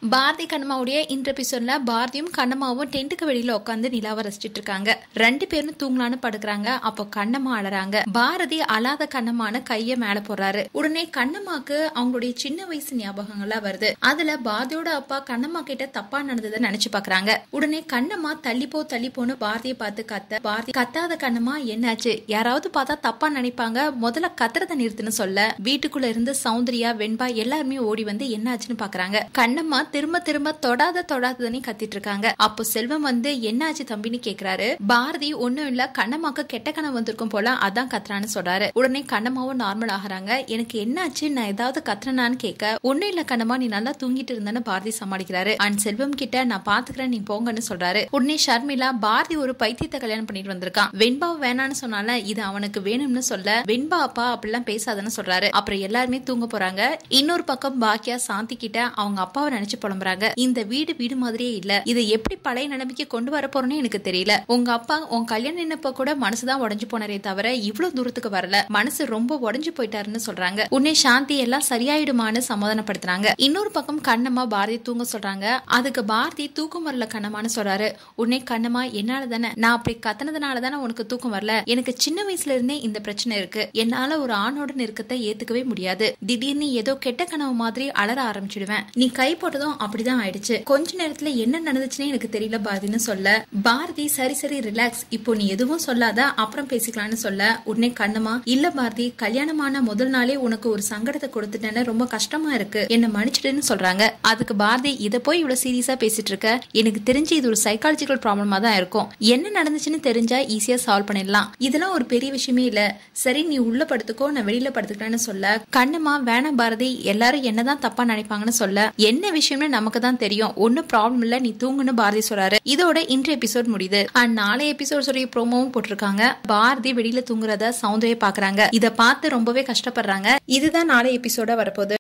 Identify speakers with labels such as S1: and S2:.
S1: பாரதி கண்ணம்மாவுடைய இந்த எபிசோட்ல பாரதியும் கண்ணம்மாவும் டென்ட்டுக்கு வெளியில உட்காந்து நிலாவை ரசிச்சிட்டு இருக்காங்க ரெண்டு பேரும் தூங்கலான்னு படுக்கிறாங்க அப்போ கண்ணம்மா அழறாங்க பாரதி அழாத கண்ணம்மான கைய மேல போடுறாரு உடனே கண்ணம்மாக்கு அவங்களுடைய சின்ன வயசு ஞாபகங்கள்லாம் வருது அதுல பாரதியோட அப்பா கண்ணம்மா கிட்ட தப்பா நடந்ததை நினைச்சு பாக்குறாங்க உடனே கண்ணம்மா தள்ளி போ தள்ளி போன்னு பாரதியை பார்த்து கத்த பாரதி கத்தாத கண்ணம்மா என்னாச்சு யாராவது பார்த்தா தப்பா நினைப்பாங்க முதல்ல கத்துறத நிறுத்துன்னு சொல்ல வீட்டுக்குள்ள இருந்து சௌந்தர்யா வெண்பா எல்லாருமே ஓடி வந்து என்னாச்சுன்னு பாக்குறாங்க கண்ணம்மா திரும்ப திரும்ப தொடாத தொடாததுன்னு கத்திட்டு இருக்காங்க அப்போ செல்வம் வந்து என்னாச்சு தம்பின்னு கேக்குறாரு பாரதி ஒண்ணும் இல்ல கண்ணம்மாக்கு கெட்ட கனவு வந்திருக்கும் போல அதான் கத்துறான்னு சொல்றாரு உடனே கண்ணம்மாவும் நார்மல் ஆகுறாங்க எனக்கு என்னாச்சு நான் ஏதாவது கத்துறனான்னு கேட்க ஒண்ணும் இல்ல கண்ணம்மா நீ நல்லா தூங்கிட்டு இருந்தேன்னு பாரதி சமாளிக்கிறாரு அண்ட் செல்வம் கிட்ட நான் பாத்துக்கிறேன் நீ போங்கன்னு சொல்றாரு உடனே ஷர்மிளா பாரதி ஒரு பைத்தியத்தை கல்யாணம் பண்ணிட்டு வந்திருக்கான் வெண்பா வேணான்னு சொன்னால இது அவனுக்கு வேணும்னு சொல்ல வெண்பா அப்பா அப்படிலாம் பேசாதன்னு சொல்றாரு அப்புறம் எல்லாருமே தூங்க போறாங்க இன்னொரு பக்கம் பாக்கியா சாந்தி கிட்ட அவங்க அப்பாவை நினைச்சு புலம்புறாங்க இந்த வீடு வீடு மாதிரியே இல்ல இதை எப்படி பழைய நிலைமைக்கு கொண்டு வர போறோம்னு எனக்கு தெரியல உங்க அப்பா உன் கல்யாணம் நின்னப்ப கூட மனசுதான் உடஞ்சு போனரே தவிர இவ்வளவு தூரத்துக்கு வரல மனசு ரொம்ப உடஞ்சு போயிட்டாருன்னு சொல்றாங்க உன்னை சாந்தி எல்லாம் சரியாயிடுமான்னு சமாதானப்படுத்துறாங்க இன்னொரு பக்கம் கண்ணம்மா பாரதி தூங்க சொல்றாங்க அதுக்கு பாரதி தூக்கம் வரல கண்ணம்மான்னு சொல்றாரு உன்னை கண்ணம்மா என்னால தானே நான் அப்படி கத்தனதுனால தானே உனக்கு தூக்கம் வரல எனக்கு சின்ன வயசுல இருந்தே இந்த பிரச்சனை இருக்கு என்னால ஒரு ஆணோட நெருக்கத்தை ஏத்துக்கவே முடியாது திடீர்னு ஏதோ கெட்ட கனவு மாதிரி அலற ஆரம்பிச்சிடுவேன் நீ கை போட்டதும் அப்படிதான் ஆயிடுச்சு கொஞ்ச நேரத்துல என்ன நடந்துச்சுன்னு எனக்கு தெரியல பாரதின்னு சொல்ல பாரதி சரி சரி ரிலாக்ஸ் இப்போ நீ எதுவும் சொல்லாத அப்புறம் பேசிக்கலாம்னு சொல்ல உடனே கண்ணமா இல்ல பாரதி கல்யாணமான முதல் நாளே உனக்கு ஒரு சங்கடத்தை கொடுத்துட்டேன்னு ரொம்ப கஷ்டமா இருக்கு என்ன மன்னிச்சிடுன்னு சொல்றாங்க அதுக்கு பாரதி இத போய் இவ்வளவு சீரியஸா பேசிட்டு இருக்க எனக்கு தெரிஞ்சு இது ஒரு சைக்காலஜிக்கல் ப்ராப்ளமா தான் இருக்கும் என்ன நடந்துச்சுன்னு தெரிஞ்சா ஈஸியா சால்வ் பண்ணிடலாம் இதெல்லாம் ஒரு பெரிய விஷயமே இல்ல சரி நீ உள்ள படுத்துக்கோ நான் வெளியில படுத்துக்கிறேன்னு சொல்ல கண்ணம்மா வேணாம் பாரதி எல்லாரும் என்னதான் தப்பா நினைப்பாங்கன்னு சொல்ல என்ன விஷயம்னு நமக்கு தான் தெரியும் ஒன்னும் ப்ராப்ளம் இல்ல நீ தூங்குன்னு பாரதி சொல்றாரு இதோட இன்றைய எபிசோட் முடியுது அண்ட் நாளை எபிசோட் சொல்லி ப்ரோமோவும் போட்டிருக்காங்க பாரதி வெளியில தூங்குறத சௌந்தர்யா பாக்குறாங்க இத பார்த்து ரொம்பவே கஷ்டப்படுறாங்க இதுதான் நாளை எபிசோட வரப்போகுது